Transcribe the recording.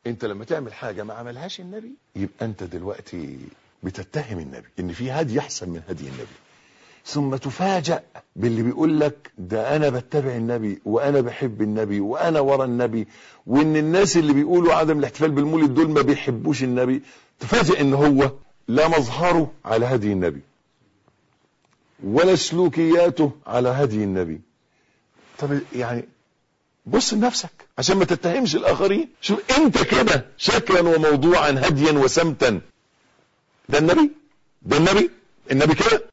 انت لما تعمل حاجة ما عملهاش النبي يبقى انت دلوقتي بتتهم النبي ان في هدي احسن من هدي النبي ثم تفاجأ باللي بيقول لك ده انا بتبع النبي وانا بحب النبي وانا ورا النبي وان الناس اللي بيقولوا عدم الاحتفال بالمولد دول ما بيحبوش النبي تفاجئ ان هو لا مظهره على هدي النبي ولا سلوكياته على هدي النبي طب يعني بص لنفسك عشان ما تتهمش الاخرين شوف انت كده شكلا وموضوعا هديا وسمتا ده النبي ده النبي النبي كده